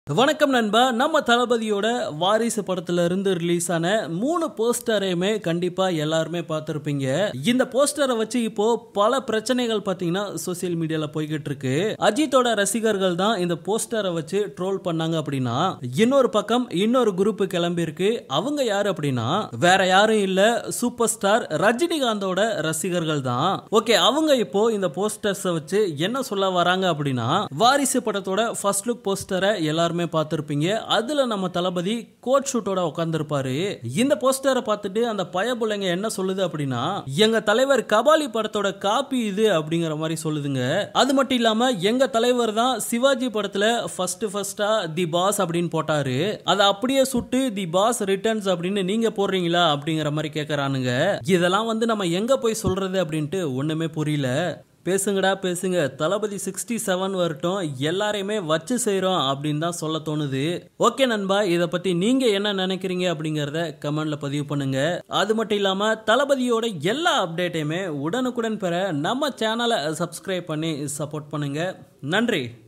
வணக்கம் நண்பா நம்ம தளபதியோட வாரிசு படத்துல இருந்து ரிலீஸ் ஆன மூணு போஸ்டரையுமே கண்டிப்பா எல்லாருமே பார்த்திருப்பீங்க இந்த போஸ்டரை வச்சு இப்போ பல பிரச்சனைகள் பாத்தீங்கன்னா சோசியல் மீடியால போய்கிட்டு இருக்கு அஜித்தோட ரசிகர்கள் தான் இந்த போஸ்டரை வச்சு ட்ரோல் பண்ணாங்க அப்படின்னா இன்னொரு பக்கம் இன்னொரு குரூப் கிளம்பி இருக்கு அவங்க யாரு அப்படின்னா வேற யாரும் இல்ல சூப்பர் ஸ்டார் ரஜினிகாந்தோட ரசிகர்கள் தான் ஓகே அவங்க இப்போ இந்த போஸ்டர்ஸை வச்சு என்ன சொல்ல வராங்க அப்படின்னா வாரிசு படத்தோட ஃபர்ஸ்ட் லுக் போஸ்டரை எல்லாருமே பார்த்திருப்பீங்க அதுல நம்ம தளபதி கோட் ஷூட்டோட உட்காந்துருப்பாரு இந்த போஸ்டரை பார்த்துட்டு அந்த பயபுள்ளைங்க என்ன சொல்லுது அப்படின்னா எங்க தலைவர் கபாலி படத்தோட காப்பி இது அப்படிங்கிற மாதிரி சொல்லுதுங்க அது மட்டும் இல்லாம எங்க தலைவர் தான் சிவாஜி படத்துல ஃபர்ஸ்ட் ஃபர்ஸ்டா தி பாஸ் அப்படின்னு போட்டாரு அதை அப்படியே சுட்டு தி பாஸ் ரிட்டர்ன்ஸ் அப்படின்னு நீங்க போடுறீங்களா அப்படிங்கிற மாதிரி கேக்குறானுங்க இதெல்லாம் வந்து நம்ம எங்க போய் சொல்றது அப்படின்ட்டு ஒண்ணுமே புரியல பேசுங்கடா பேசுங்க தளபதி சிக்ஸ்டி செவன் வரட்டும் எல்லாரையுமே வச்சு செய்கிறோம் அப்படின்னு தான் சொல்ல தோணுது ஓகே நண்பா இதை பற்றி நீங்கள் என்ன நினைக்கிறீங்க அப்படிங்கிறத கமெண்ட்ல பதிவு பண்ணுங்க அது மட்டும் இல்லாமல் தளபதியோட எல்லா அப்டேட்டையுமே உடனுக்குடன் பெற நம்ம சேனலை சப்ஸ்கிரைப் பண்ணி சப்போர்ட் பண்ணுங்க நன்றி